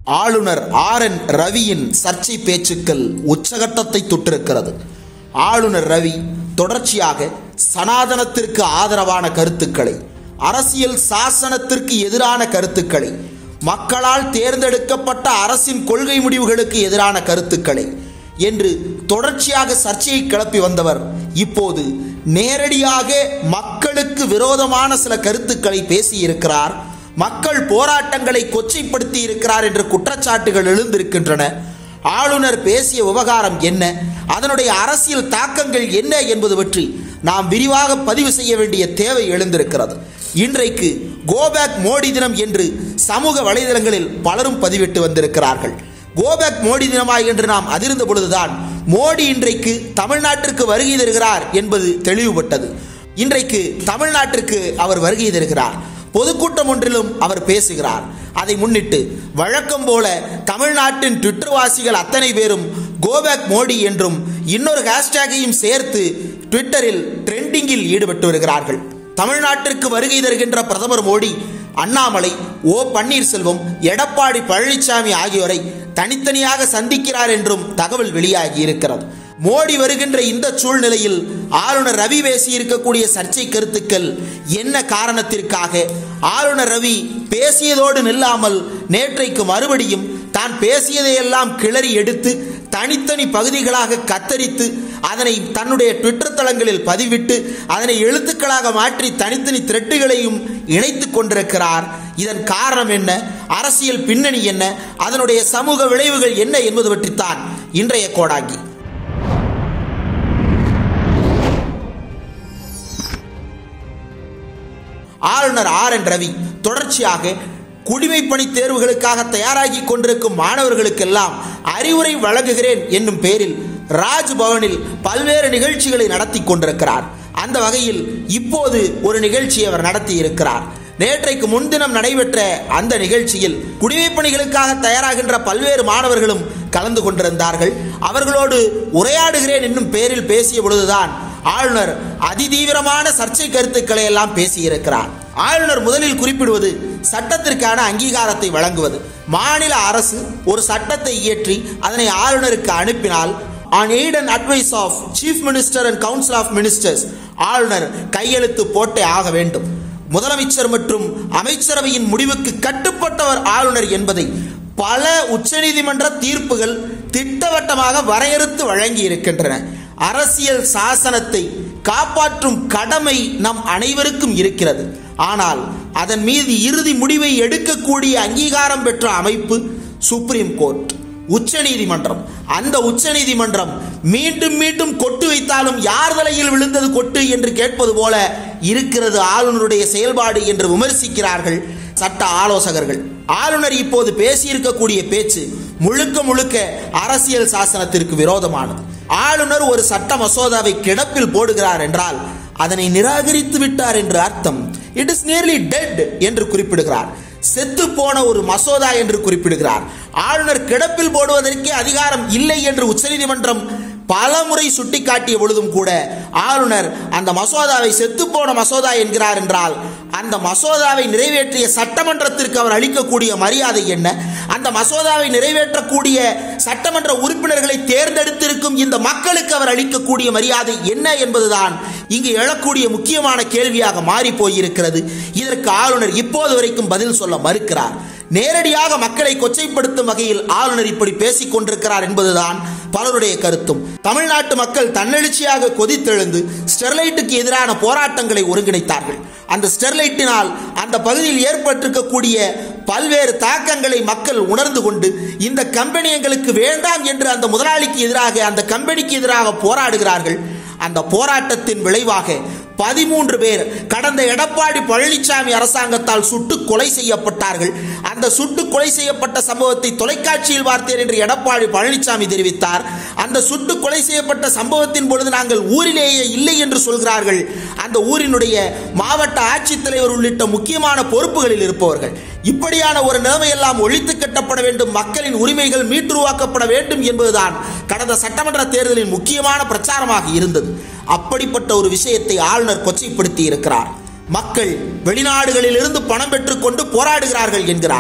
ஆளுநர் R N ரவியின் சர்ச்சை பேச்சுக்கள் உச்சகட்டத்தை தொட்டிருக்கிறது ஆளுநர் ரவி தொடர்ச்சியாக சனாதனத்திற்கு ஆதரவான கருத்துக்களை அரசியல் சாசனத்திற்கு எதிரான கருத்துக்களை மக்களால் தேர்ந்தெடுக்கப்பட்ட அரசின் கொள்கை முடிவுகளுக்கு எதிரான கருத்துக்களை என்று தொடர்ச்சியாக சர்ச்சையை கிளப்பி வந்தவர் இப்போது நேரடியாக மக்களுக்கு விரோதமான சில கருத்துக்களை பேசியிருக்கிறார் மக்கள் போராட்டங்களை கொச்சைப்படுத்தி இருக்கிறார் என்ற குற்றச்சாட்டுகள் எழுந்திருக்கின்றன ஆளுநர் பேசிய விவகாரம் என்ன அதனுடைய அரசியல் தாக்கங்கள் என்ன என்பது பற்றி நாம் விரிவாக பதிவு செய்ய வேண்டிய தேவை எழுந்திருக்கிறது இன்றைக்கு கோபேக் மோடி தினம் என்று சமூக வலைதளங்களில் பலரும் பதிவிட்டு வந்திருக்கிறார்கள் கோபேக் மோடி தினமா என்று நாம் அதிர்ந்த பொழுதுதான் மோடி இன்றைக்கு தமிழ்நாட்டிற்கு வருகை தருகிறார் என்பது தெளிவுபட்டது இன்றைக்கு தமிழ்நாட்டிற்கு அவர் வருகை தருகிறார் பொதுக்கூட்டம் ஒன்றிலும் அவர் பேசுகிறார் அதை முன்னிட்டு வழக்கம் போல தமிழ்நாட்டின் ட்விட்டர் வாசிகள் அத்தனை பேரும் கோபேக் மோடி என்றும் இன்னொரு ஹேஷ்டேகையும் சேர்த்து ட்விட்டரில் ட்ரெண்டிங்கில் ஈடுபட்டு வருகிறார்கள் தமிழ்நாட்டிற்கு வருகை தருகின்ற பிரதமர் மோடி அண்ணாமலை ஓ பன்னீர்செல்வம் எடப்பாடி பழனிசாமி ஆகியோரை தனித்தனியாக சந்திக்கிறார் என்றும் தகவல் வெளியாகி இருக்கிறது மோடி வருகின்ற இந்த சூழ்நிலையில் ஆளுநர் ரவி பேசியிருக்கக்கூடிய சர்ச்சை கருத்துக்கள் என்ன காரணத்திற்காக ஆளுநர் ரவி பேசியதோடு நில்லாமல் நேற்றைக்கு மறுபடியும் தான் பேசியதையெல்லாம் கிளறி எடுத்து தனித்தனி பகுதிகளாக கத்தரித்து அதனை தன்னுடைய ட்விட்டர் தளங்களில் பதிவிட்டு அதனை எழுத்துக்களாக மாற்றி தனித்தனி த்ரெட்டுகளையும் இணைத்து கொண்டிருக்கிறார் இதன் காரணம் என்ன அரசியல் பின்னணி என்ன அதனுடைய சமூக விளைவுகள் என்ன என்பது பற்றித்தான் இன்றைய கோடாங்கி ஆளுநர் ஆர் என் ரவி தொடர்ச்சியாக குடிமைப்பணி தேர்வுகளுக்காக தயாராகி கொண்டிருக்கும் மாணவர்களுக்கெல்லாம் அறிவுரை வழங்குகிறேன் என்னும் பேரில் ராஜ்பவனில் பல்வேறு நிகழ்ச்சிகளை நடத்தி கொண்டிருக்கிறார் அந்த வகையில் இப்போது ஒரு நிகழ்ச்சியை அவர் நடத்தி இருக்கிறார் நேற்றைக்கு முன்தினம் நடைபெற்ற அந்த நிகழ்ச்சியில் குடிமைப்பணிகளுக்காக தயாராகின்ற பல்வேறு மாணவர்களும் கலந்து கொண்டிருந்தார்கள் அவர்களோடு உரையாடுகிறேன் என்னும் பேரில் பேசிய பொழுதுதான் ஆளுநர் அதிதீவிரமான சர்ச்சை கருத்துக்களை எல்லாம் பேசியிருக்கிறார் ஆளுநர் முதலில் குறிப்பிடுவது சட்டத்திற்கான அங்கீகாரத்தை வழங்குவது மாநில அரசு ஒரு சட்டத்தை இயற்றி அதனை ஆளுநருக்கு அனுப்பினால் on aid and advice of chief minister and council of ministers ஆளுநர் கையெழுத்து போட்டே ஆக வேண்டும் முதலமைச்சர் மற்றும் அமைச்சரவையின் முடிவுக்கு கட்டுப்பட்டவர் ஆளுநர் என்பதை பல உச்சநீதிமன்ற தீர்ப்புகள் திட்டவட்டமாக வரையறுத்து வழங்கி இருக்கின்றன அரசியல் சாசனத்தை காப்பாற்றும் கடமை நம் அனைவருக்கும் இருக்கிறது ஆனால் அதன் மீது இறுதி முடிவை எடுக்கக்கூடிய அங்கீகாரம் பெற்ற அமைப்பு சுப்ரீம் கோர்ட் உச்சநீதிமன்றம் அந்த உச்சநீதிமன்றம் மீண்டும் மீண்டும் கொட்டு வைத்தாலும் யார் தலையில் விழுந்தது கொட்டு என்று கேட்பது போல இருக்கிறது ஆளுநருடைய செயல்பாடு என்று விமர்சிக்கிறார்கள் சட்ட ஆலோசகர்கள் ஆளுநர் இப்போது பேசியிருக்கக்கூடிய பேச்சு முழுக்க முழுக்க அரசியல் சாசனத்திற்கு விரோதமானது ஆளுநர் ஒரு சட்ட மசோதாவை கிடப்பில் போடுகிறார் என்றால் அதனை நிராகரித்து விட்டார் என்று அர்த்தம் இட் இஸ் நியர்லி டெட் என்று குறிப்பிடுகிறார் செத்து போன ஒரு மசோதா என்று குறிப்பிடுகிறார் ஆளுநர் கிடப்பில் போடுவதற்கே அதிகாரம் இல்லை என்று உச்சநீதிமன்றம் பல முறை சுட்டிக்காட்டிய பொழுதும் கூட ஆளுநர் அந்த மசோதாவை செத்துப்போன மசோதா என்கிறார் என்றால் அந்த மசோதாவை நிறைவேற்றிய சட்டமன்றத்திற்கு அவர் அளிக்கக்கூடிய மரியாதை என்ன அந்த மசோதாவை நிறைவேற்றக்கூடிய சட்டமன்ற உறுப்பினர்களை தேர்ந்தெடுத்திருக்கும் இந்த மக்களுக்கு அவர் அளிக்கக்கூடிய மரியாதை என்ன என்பதுதான் இங்கு எழக்கூடிய முக்கியமான கேள்வியாக மாறி போயிருக்கிறது இதற்கு ஆளுநர் இப்போது வரைக்கும் பதில் சொல்ல மறுக்கிறார் நேரடியாக மக்களை கொச்சைப்படுத்தும் வகையில் ஆளுநர் இப்படி பேசிக் கொண்டிருக்கிறார் என்பதுதான் பலருடைய கருத்தும் தமிழ்நாட்டு மக்கள் தன்னெழுச்சியாக கொதித்தெழுந்து ஸ்டெர்லைட்டுக்கு எதிரான போராட்டங்களை ஒருங்கிணைத்தார்கள் அந்த ஸ்டெர்லைட்டினால் அந்த பகுதியில் ஏற்பட்டிருக்கக்கூடிய பல்வேறு தாக்கங்களை மக்கள் உணர்ந்து கொண்டு இந்த கம்பெனி எங்களுக்கு வேண்டாம் என்று அந்த முதலாளிக்கு எதிராக அந்த கம்பெனிக்கு எதிராக போராடுகிறார்கள் அந்த போராட்டத்தின் விளைவாக பதிமூன்று பேர் கடந்த எடப்பாடி பழனிசாமி அரசாங்கத்தால் சுட்டு கொலை செய்யப்பட்டார்கள் அந்த சுட்டு கொலை செய்யப்பட்ட சம்பவத்தை தொலைக்காட்சியில் பார்த்தேன் என்று எடப்பாடி பழனிசாமி தெரிவித்தார் அந்த சுட்டு கொலை செய்யப்பட்ட சம்பவத்தின் பொழுது நாங்கள் ஊரிலேயே இல்லை என்று சொல்கிறார்கள் அந்த ஊரினுடைய மாவட்ட ஆட்சித்தலைவர் உள்ளிட்ட முக்கியமான பொறுப்புகளில் இருப்பவர்கள் இப்படியான ஒரு நிலைமையெல்லாம் ஒழித்து கட்டப்பட வேண்டும் மக்களின் உரிமைகள் மீட்டுருவாக்கப்பட வேண்டும் என்பதுதான் கடந்த சட்டமன்ற தேர்தலின் முக்கியமான பிரச்சாரமாக இருந்தது அப்படிப்பட்ட ஒரு விஷயத்தை ஆளுநர் கொச்சைப்படுத்தி இருக்கிறார் மக்கள் வெளிநாடுகளில் இருந்து பணம் பெற்றுக்கொண்டு போராடுகிறார்கள் என்கிறார்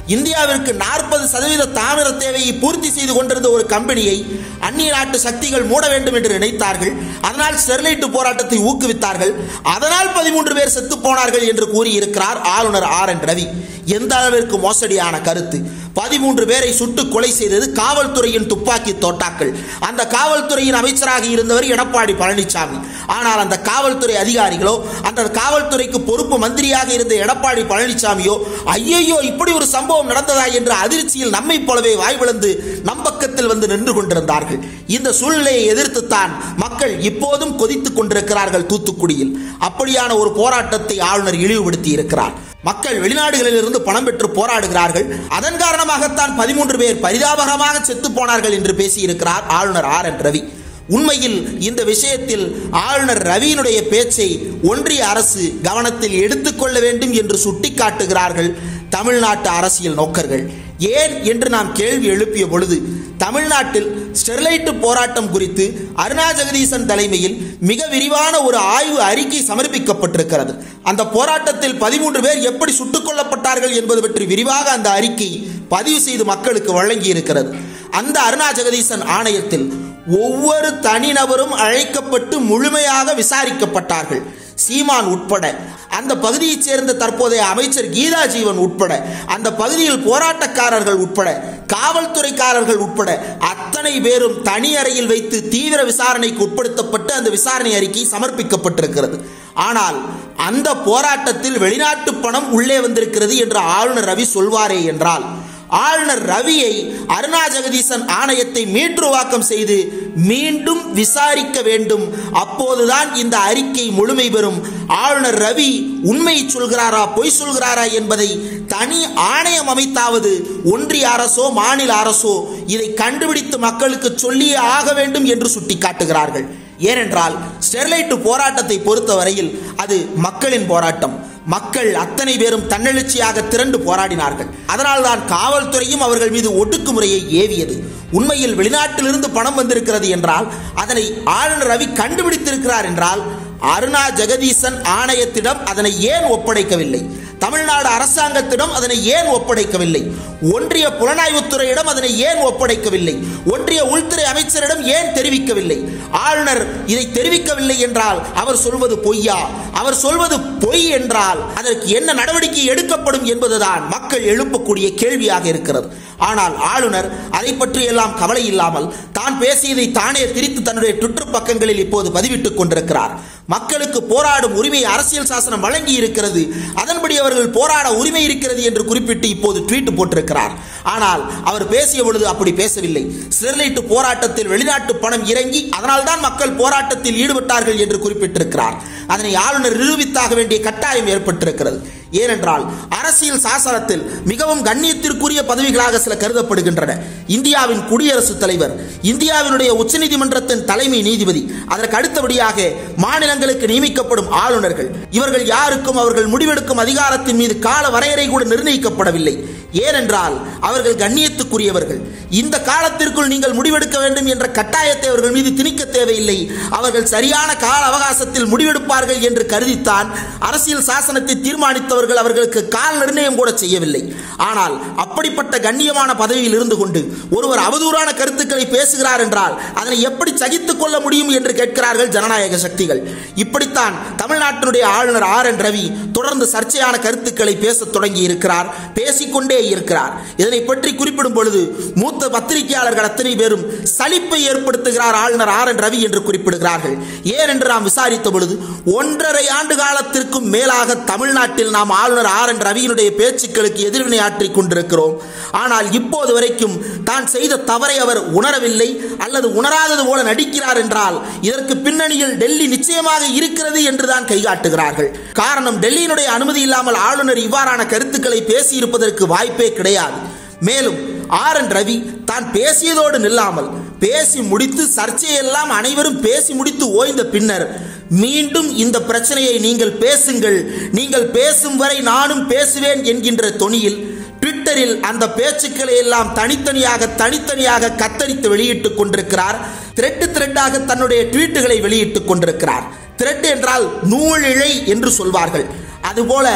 இந்தியாவிற்கு நாற்பது சதவீத தாமிர தேவையை பூர்த்தி செய்து கொண்டிருந்த ஒரு கம்பெனியை அந்நிய நாட்டு சக்திகள் மூட வேண்டும் என்று நினைத்தார்கள் அதனால் ஸ்டெர்லைட் போராட்டத்தை ஊக்குவித்தார்கள் அதனால் பதிமூன்று பேர் செத்து போனார்கள் என்று கூறியிருக்கிறார் ஆளுநர் ஆர் என் ரவி எந்த அளவிற்கு மோசடியான கருத்து பதிமூன்று பேரை சுட்டு கொலை செய்தது காவல்துறையின் துப்பாக்கி தோட்டாக்கள் அந்த காவல்துறையின் அமைச்சராக இருந்தவர் எடப்பாடி பழனிசாமி ஆனால் அந்த காவல்துறை அதிகாரிகளோ அந்த காவல்துறைக்கு பொறுப்பு மந்திரியாக இருந்த எடப்பாடி பழனிசாமியோ ஐயையோ இப்படி ஒரு சம்பவம் நடந்ததா என்ற அதிர்ச்சியில் நம்மை போலவே வாய்விழந்து நம் பக்கத்தில் வந்து நின்று கொண்டிருந்தார்கள் இந்த சூழ்நிலையை எதிர்த்துத்தான் மக்கள் இப்போதும் கொதித்துக் கொண்டிருக்கிறார்கள் தூத்துக்குடியில் அப்படியான ஒரு போராட்டத்தை ஆளுநர் இழிவுபடுத்தி இருக்கிறார் மக்கள் வெளிநாடுகளில் இருந்து பணம் பெற்று போராடுகிறார்கள் அதன் காரணமாகத்தான் பதிமூன்று பேர் பரிதாபகரமாக செத்து போனார்கள் என்று பேசியிருக்கிறார் ஆளுநர் ஆர் என் ரவி உண்மையில் இந்த விஷயத்தில் ஆளுநர் ரவியினுடைய பேச்சை ஒன்றிய அரசு கவனத்தில் எடுத்துக்கொள்ள வேண்டும் என்று சுட்டிக்காட்டுகிறார்கள் தமிழ்நாட்டு அரசியல் நோக்கர்கள் ஏன் என்று நாம் கேள்வி எழுப்பிய பொழுது தமிழ்நாட்டில் ஸ்டெர்லைட் போராட்டம் குறித்து அருணா ஜெகதீசன் தலைமையில் மிக விரிவான ஒரு ஆய்வு அறிக்கை சமர்ப்பிக்கப்பட்டிருக்கிறது அந்த போராட்டத்தில் பதிமூன்று பேர் எப்படி சுட்டுக் கொல்லப்பட்டார்கள் என்பது பற்றி விரிவாக அந்த அறிக்கை பதிவு செய்து மக்களுக்கு வழங்கி இருக்கிறது அந்த அருணா ஜெகதீசன் ஆணையத்தில் ஒவ்வொரு தனிநபரும் அழைக்கப்பட்டு முழுமையாக விசாரிக்கப்பட்டார்கள் சீமான் உட்பட அந்த பகுதியைச் சேர்ந்த தற்போதைய அமைச்சர் கீதா ஜீவன் உட்பட அந்த பகுதியில் போராட்டக்காரர்கள் உட்பட காவல்துறைக்காரர்கள் உட்பட அத்தனை பேரும் தனி அறையில் வைத்து தீவிர விசாரணைக்கு உட்படுத்தப்பட்டு அந்த விசாரணை அறிக்கை சமர்ப்பிக்கப்பட்டிருக்கிறது ஆனால் அந்த போராட்டத்தில் வெளிநாட்டு பணம் உள்ளே வந்திருக்கிறது என்று ஆளுநர் ரவி சொல்வாரே என்றால் ஆளுநர் ரவியை அருணா ஜெகதீசன் ஆணையத்தை மீட்டுருவாக்கம் செய்து மீண்டும் விசாரிக்க வேண்டும் அப்போதுதான் இந்த அறிக்கை முழுமை பெறும் ஆளுநர் ரவி உண்மை சொல்கிறாரா பொய் சொல்கிறாரா என்பதை தனி ஆணையம் அமைத்தாவது ஒன்றிய அரசோ மாநில அரசோ இதை கண்டுபிடித்து மக்களுக்கு சொல்லியே ஆக வேண்டும் என்று சுட்டிக்காட்டுகிறார்கள் ஏனென்றால் ஸ்டெர்லைட் போராட்டத்தை பொறுத்தவரையில் அது மக்களின் போராட்டம் மக்கள் அத்தனை பேரும் தன்னெழுச்சியாக திரண்டு போராடினார்கள் அதனால்தான் காவல்துறையும் அவர்கள் மீது ஒடுக்குமுறையை ஏவியது உண்மையில் வெளிநாட்டிலிருந்து பணம் வந்திருக்கிறது என்றால் அதனை ஆளுநர் ரவி கண்டுபிடித்திருக்கிறார் என்றால் அருணா ஜெகதீசன் ஆணையத்திடம் அதனை ஏன் ஒப்படைக்கவில்லை தமிழ்நாடு அரசாங்கத்திடம் அதனை ஏன் ஒப்படைக்கவில்லை ஒன்றிய புலனாய்வுத்துறையிடம் அதனை ஏன் ஒப்படைக்கவில்லை ஒன்றிய உள்துறை அமைச்சரிடம் ஏன் தெரிவிக்கவில்லை ஆளுநர் இதை தெரிவிக்கவில்லை என்றால் அவர் சொல்வது பொய்யா அவர் சொல்வது பொய் என்றால் அதற்கு என்ன நடவடிக்கை எடுக்கப்படும் என்பதுதான் மக்கள் எழுப்பக்கூடிய கேள்வியாக இருக்கிறது ஆனால் ஆளுநர் அதை பற்றி எல்லாம் கவலை இல்லாமல் தான் பேசியதை தானே திரித்து தன்னுடைய ட்விட்டர் பக்கங்களில் இப்போது பதிவிட்டுக் கொண்டிருக்கிறார் மக்களுக்கு போராடும் உரிமை அரசியல் சாசனம் வழங்கி இருக்கிறது அதன்படி அவர்கள் போராட உரிமை இருக்கிறது என்று குறிப்பிட்டு இப்போது ட்வீட் போட்டிருக்கிறார் ஆனால் அவர் பேசிய பொழுது அப்படி பேசவில்லை ஸ்டெர்லைட் போராட்டத்தில் வெளிநாட்டு பணம் இறங்கி அதனால்தான் மக்கள் போராட்டத்தில் ஈடுபட்டார்கள் என்று குறிப்பிட்டிருக்கிறார் அதனை ஆளுநர் நிரூபித்தாக வேண்டிய கட்டாயம் ஏற்பட்டிருக்கிறது ஏனென்றால் அரசியல் சாசனத்தில் மிகவும் கண்ணியத்திற்குரிய பதவிகளாக சில கருதப்படுகின்றன இந்தியாவின் குடியரசுத் தலைவர் இந்தியாவினுடைய உச்சநீதிமன்றத்தின் தலைமை நீதிபதி அதற்கு அடுத்தபடியாக மாநிலங்களுக்கு நியமிக்கப்படும் ஆளுநர்கள் இவர்கள் யாருக்கும் அவர்கள் முடிவெடுக்கும் அதிகாரத்தின் மீது கால வரையறை கூட நிர்ணயிக்கப்படவில்லை ஏனென்றால் அவர்கள் கண்ணியத்துக்குரியவர்கள் இந்த காலத்திற்குள் நீங்கள் முடிவெடுக்க வேண்டும் என்ற கட்டாயத்தை அவர்கள் மீது திணிக்க தேவையில்லை அவர்கள் சரியான கால அவகாசத்தில் முடிவெடுப்பார்கள் என்று கருதித்தான் அரசியல் சாசனத்தை தீர்மானித்தவர்கள் அவர்களுக்கு கால நிர்ணயம் கூட செய்யவில்லை ஆனால் அப்படிப்பட்ட கண்ணியமான பதவியில் இருந்து கொண்டு ஒருவர் அவதூறான கருத்துக்களை பேசுகிறார் என்றால் அதனை எப்படி சகித்துக் கொள்ள முடியும் என்று கேட்கிறார்கள் ஜனநாயக சக்திகள் இப்படித்தான் தமிழ்நாட்டினுடைய ஆளுநர் ஆர் என் ரவி தொடர்ந்து சர்ச்சையான கருத்துக்களை பேசத் தொடங்கி இருக்கிறார் பேசிக்கொண்டே இருக்கிறார் இதனை பற்றி குறிப்பிடும் பொழுது மூத்த பத்திரிகையாளர்கள் அத்தனை பேரும் சலிப்பை ஏற்படுத்துகிறார் ஆளுநர் ஆர் என் ரவி என்று குறிப்பிடுகிறார்கள் ஏன் என்று நாம் விசாரித்த பொழுது ஒன்றரை ஆண்டு காலத்திற்கும் மேலாக தமிழ்நாட்டில் நாம் ஆளுநர் ஆர் என் ரவியினுடைய பேச்சுக்களுக்கு எதிர்வினை ஆற்றிக் கொண்டிருக்கிறோம் ஆனால் இப்போது வரைக்கும் தான் செய்த தவறை அவர் உணரவில்லை அல்லது உணராதது போல நடிக்கிறார் என்றால் இதற்கு பின்னணியில் டெல்லி நிச்சயமாக இருக்கிறது என்றுதான் கைகாட்டுகிறார்கள் காரணம் டெல்லியினுடைய அனுமதி இல்லாமல் ஆளுநர் இவ்வாறான கருத்துக்களை பேசியிருப்பதற்கு வாய்ப்பே கிடையாது மேலும் ஆர் என் ரவி தான் பேசியதோடு நில்லாமல் பேசி முடித்து சர்ச்சையெல்லாம் அனைவரும் பேசி முடித்து ஓய்ந்த பின்னர் மீண்டும் இந்த பிரச்சனையை நீங்கள் பேசுங்கள் நீங்கள் பேசும் வரை நானும் பேசுவேன் என்கின்ற தொனியில் ட்விட்டரில் அந்த பேச்சுக்களை எல்லாம் தனித்தனியாக தனித்தனியாக கத்தரித்து வெளியிட்டுக் கொண்டிருக்கிறார் த்ரெட்டு த்ரெட்டாக தன்னுடைய ட்வீட்டுகளை வெளியிட்டுக் கொண்டிருக்கிறார் த்ரெட் என்றால் நூலிழை என்று சொல்வார்கள் அதுபோல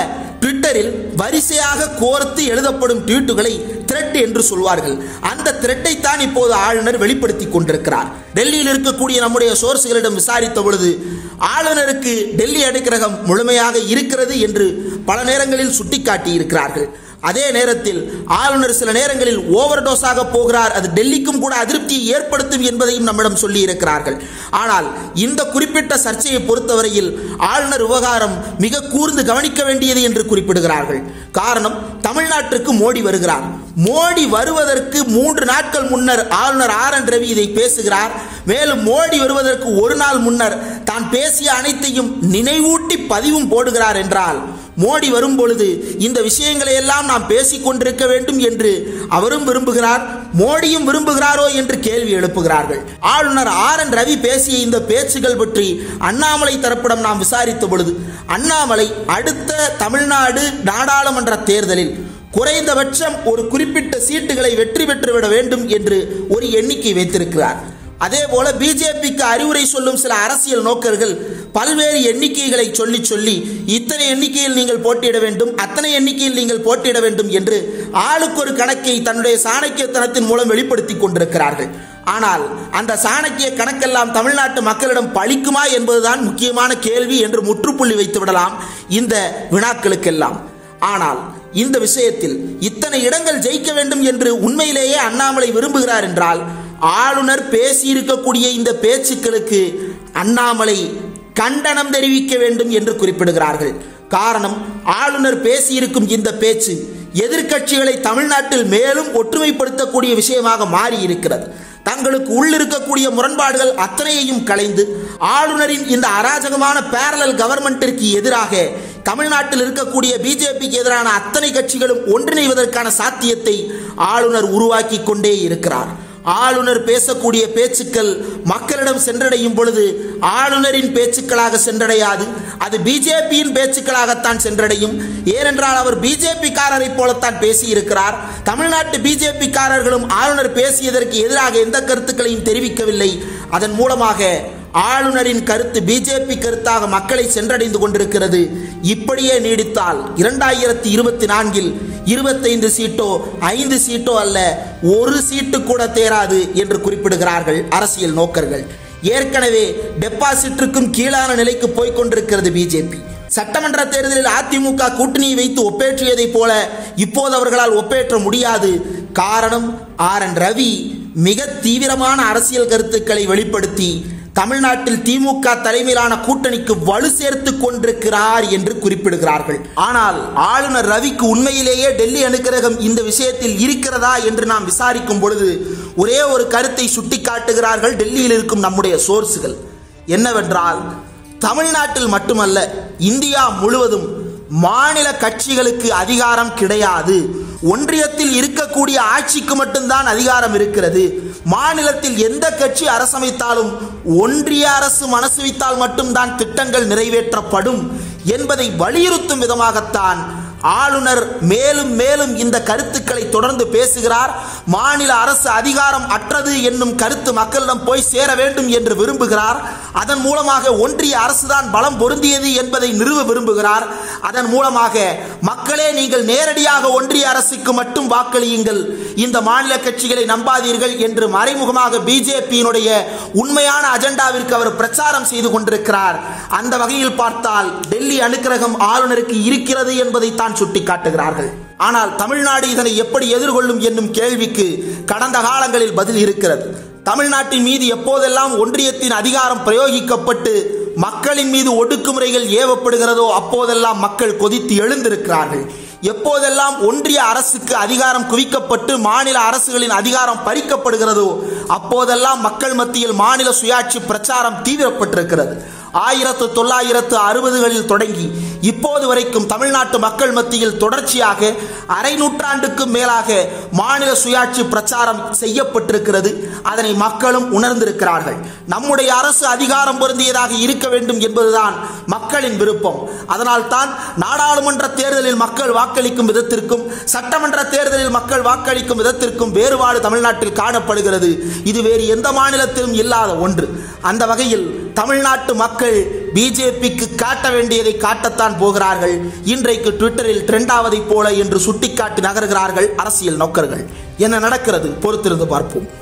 ட்விட்டரில் வரிசையாக கோர்த்து எழுதப்படும் ட்வீட்டுகளை த்ரெட் என்று சொல்வார்கள் அந்த த்ரெட்டை தான் இப்போது ஆளுநர் வெளிப்படுத்தி கொண்டிருக்கிறார் டெல்லியில் இருக்கக்கூடிய நம்முடைய சோர்ஸ்களிடம் விசாரித்த பொழுது ஆளுநருக்கு டெல்லி அடுக்கிரகம் முழுமையாக இருக்கிறது என்று பல நேரங்களில் சுட்டிக்காட்டி இருக்கிறார்கள் அதே நேரத்தில் ஆளுநர் சில நேரங்களில் ஓவர் டோஸாக போகிறார் அது டெல்லிக்கும் கூட அதிருப்தியை ஏற்படுத்தும் என்பதையும் நம்மிடம் சொல்லி இருக்கிறார்கள் ஆனால் இந்த குறிப்பிட்ட சர்ச்சையை பொறுத்தவரையில் ஆளுநர் விவகாரம் மிக கூர்ந்து கவனிக்க வேண்டியது என்று குறிப்பிடுகிறார்கள் காரணம் தமிழ்நாட்டிற்கு மோடி வருகிறார் மோடி வருவதற்கு மூன்று நாட்கள் முன்னர் ஆளுநர் ஆர் என் ரவி இதை பேசுகிறார் மேலும் மோடி வருவதற்கு ஒரு நாள் முன்னர் தான் பேசிய அனைத்தையும் நினைவூட்டி பதிவும் போடுகிறார் என்றால் மோடி வரும் பொழுது இந்த விஷயங்களை எல்லாம் நாம் பேசிக் கொண்டிருக்க வேண்டும் என்று அவரும் விரும்புகிறார் மோடியும் விரும்புகிறாரோ என்று கேள்வி எழுப்புகிறார்கள் ஆளுநர் ஆர் என் ரவி பேசிய இந்த பேச்சுகள் பற்றி அண்ணாமலை தரப்பிடம் நாம் விசாரித்த பொழுது அண்ணாமலை அடுத்த தமிழ்நாடு நாடாளுமன்ற தேர்தலில் குறைந்தபட்சம் ஒரு குறிப்பிட்ட சீட்டுகளை வெற்றி பெற்றுவிட வேண்டும் என்று ஒரு எண்ணிக்கை வைத்திருக்கிறார் அதே போல பிஜேபிக்கு அறிவுரை சொல்லும் சில அரசியல் நோக்கர்கள் பல்வேறு எண்ணிக்கைகளை சொல்லி சொல்லி இத்தனை எண்ணிக்கையில் நீங்கள் போட்டியிட வேண்டும் அத்தனை எண்ணிக்கையில் நீங்கள் போட்டியிட வேண்டும் என்று ஆளுக்கு ஒரு கணக்கை தன்னுடைய சாணக்கியத்தனத்தின் மூலம் வெளிப்படுத்தி கொண்டிருக்கிறார்கள் ஆனால் அந்த சாணக்கிய கணக்கெல்லாம் தமிழ்நாட்டு மக்களிடம் பழிக்குமா என்பதுதான் முக்கியமான கேள்வி என்று முற்றுப்புள்ளி வைத்து விடலாம் இந்த வினாக்களுக்கெல்லாம் ஆனால் இந்த விஷயத்தில் இத்தனை இடங்கள் ஜெயிக்க வேண்டும் என்று உண்மையிலேயே அண்ணாமலை விரும்புகிறார் என்றால் ஆளுநர் பேசியிருக்கக்கூடிய இந்த பேச்சுக்களுக்கு அண்ணாமலை கண்டனம் தெரிவிக்க வேண்டும் என்று குறிப்பிடுகிறார்கள் காரணம் ஆளுநர் பேசியிருக்கும் இந்த பேச்சு எதிர்க்கட்சிகளை தமிழ்நாட்டில் மேலும் ஒற்றுமைப்படுத்தக்கூடிய விஷயமாக மாறி இருக்கிறது தங்களுக்கு உள்ளிருக்கக்கூடிய முரண்பாடுகள் அத்தனையையும் களைந்து ஆளுநரின் இந்த அராஜகமான பேரலல் கவர்மெண்டிற்கு எதிராக தமிழ்நாட்டில் இருக்கக்கூடிய பிஜேபிக்கு எதிரான அத்தனை கட்சிகளும் ஒன்றிணைவதற்கான சாத்தியத்தை ஆளுநர் உருவாக்கி கொண்டே இருக்கிறார் ஆளுநர் பேசக்கூடிய பேச்சுக்கள் மக்களிடம் சென்றடையும் பொழுது ஆளுநரின் பேச்சுக்களாக சென்றடையாது அது பிஜேபியின் பேச்சுக்களாகத்தான் சென்றடையும் ஏனென்றால் அவர் பிஜேபி காரரை போலத்தான் பேசியிருக்கிறார் தமிழ்நாட்டு பிஜேபி காரர்களும் ஆளுநர் பேசியதற்கு எதிராக எந்த கருத்துக்களையும் தெரிவிக்கவில்லை அதன் மூலமாக ஆளுநரின் கருத்து பிஜேபி கருத்தாக மக்களை சென்றடைந்து கொண்டிருக்கிறது இப்படியே நீடித்தால் இரண்டாயிரத்தி இருபத்தி நான்கில் இருபத்தைந்து சீட்டோ ஐந்து சீட்டோ அல்ல ஒரு சீட்டு கூட தேராது என்று குறிப்பிடுகிறார்கள் அரசியல் நோக்கர்கள் ஏற்கனவே டெபாசிட்டிற்கும் கீழான நிலைக்கு போய்க் கொண்டிருக்கிறது பிஜேபி சட்டமன்ற தேர்தலில் அதிமுக கூட்டணியை வைத்து ஒப்பேற்றியதைப் போல இப்போது அவர்களால் ஒப்பேற்ற முடியாது காரணம் ஆர் என் ரவி மிக தீவிரமான அரசியல் கருத்துக்களை வெளிப்படுத்தி தமிழ்நாட்டில் திமுக தலைமையிலான கூட்டணிக்கு வலு சேர்த்து கொண்டிருக்கிறார் என்று குறிப்பிடுகிறார்கள் ஆனால் ஆளுநர் ரவிக்கு உண்மையிலேயே டெல்லி அனுக்கிரகம் இந்த விஷயத்தில் இருக்கிறதா என்று நாம் விசாரிக்கும் பொழுது ஒரே ஒரு கருத்தை சுட்டிக்காட்டுகிறார்கள் டெல்லியில் இருக்கும் நம்முடைய சோர்ஸுகள் என்னவென்றால் தமிழ்நாட்டில் மட்டுமல்ல இந்தியா முழுவதும் மாநில கட்சிகளுக்கு அதிகாரம் கிடையாது ஒன்றியத்தில் இருக்கக்கூடிய ஆட்சிக்கு மட்டும்தான் அதிகாரம் இருக்கிறது மாநிலத்தில் எந்த கட்சி அரசமைத்தாலும் ஒன்றிய அரசு மனசு வைத்தால் மட்டும்தான் திட்டங்கள் நிறைவேற்றப்படும் என்பதை வலியுறுத்தும் விதமாகத்தான் ஆளுநர் மேலும் மேலும் இந்த கருத்துக்களை தொடர்ந்து பேசுகிறார் மாநில அரசு அதிகாரம் அற்றது என்னும் கருத்து மக்களிடம் போய் சேர வேண்டும் என்று விரும்புகிறார் அதன் மூலமாக ஒன்றிய அரசுதான் பலம் பொருந்தியது என்பதை நிறுவ விரும்புகிறார் அதன் மூலமாக மக்களே நீங்கள் நேரடியாக ஒன்றிய அரசுக்கு மட்டும் வாக்களியுங்கள் இந்த மாநில கட்சிகளை நம்பாதீர்கள் என்று மறைமுகமாக பிஜேபியினுடைய உண்மையான அஜெண்டாவிற்கு அவர் பிரச்சாரம் செய்து கொண்டிருக்கிறார் அந்த வகையில் பார்த்தால் டெல்லி அனுக்கிரகம் ஆளுநருக்கு இருக்கிறது என்பதை தான் சுட்டிக்காட்டுகிறார்கள் ஆனால் தமிழ்நாடு இதனை எப்படி எதிர்கொள்ளும் என்னும் கேள்விக்கு கடந்த காலங்களில் பதில் இருக்கிறது தமிழ்நாட்டின் மீது எப்போதெல்லாம் ஒன்றியத்தின் அதிகாரம் பிரயோகிக்கப்பட்டு மக்களின் மீது ஒடுக்குமுறைகள் ஏவப்படுகிறதோ அப்போதெல்லாம் மக்கள் கொதித்து எழுந்திருக்கிறார்கள் எப்போதெல்லாம் ஒன்றிய அரசுக்கு அதிகாரம் குவிக்கப்பட்டு மாநில அரசுகளின் அதிகாரம் பறிக்கப்படுகிறதோ அப்போதெல்லாம் மக்கள் மத்தியில் மாநில சுயாட்சி பிரச்சாரம் தீவிரப்பட்டிருக்கிறது ஆயிரத்து தொள்ளாயிரத்து அறுபதுகளில் தொடங்கி இப்போது வரைக்கும் தமிழ்நாட்டு மக்கள் மத்தியில் தொடர்ச்சியாக அரை நூற்றாண்டுக்கும் மேலாக மாநில சுயாட்சி பிரச்சாரம் செய்யப்பட்டிருக்கிறது அதனை மக்களும் உணர்ந்திருக்கிறார்கள் நம்முடைய அரசு அதிகாரம் பொருந்தியதாக இருக்க வேண்டும் என்பதுதான் மக்களின் விருப்பம் அதனால் தான் நாடாளுமன்ற தேர்தலில் மக்கள் வாக்களிக்கும் விதத்திற்கும் சட்டமன்ற தேர்தலில் மக்கள் வாக்களிக்கும் விதத்திற்கும் வேறுபாடு தமிழ்நாட்டில் காணப்படுகிறது இது வேறு எந்த மாநிலத்திலும் இல்லாத ஒன்று அந்த வகையில் தமிழ்நாட்டு மக்கள் பிஜேபிக்கு காட்ட வேண்டியதை காட்டத்தான் போகிறார்கள் இன்றைக்கு ட்விட்டரில் ட்ரெண்டாவதைப் போல என்று சுட்டிக்காட்டி நகர்கிறார்கள் அரசியல் நோக்கர்கள் என்ன நடக்கிறது பொறுத்திருந்து பார்ப்போம்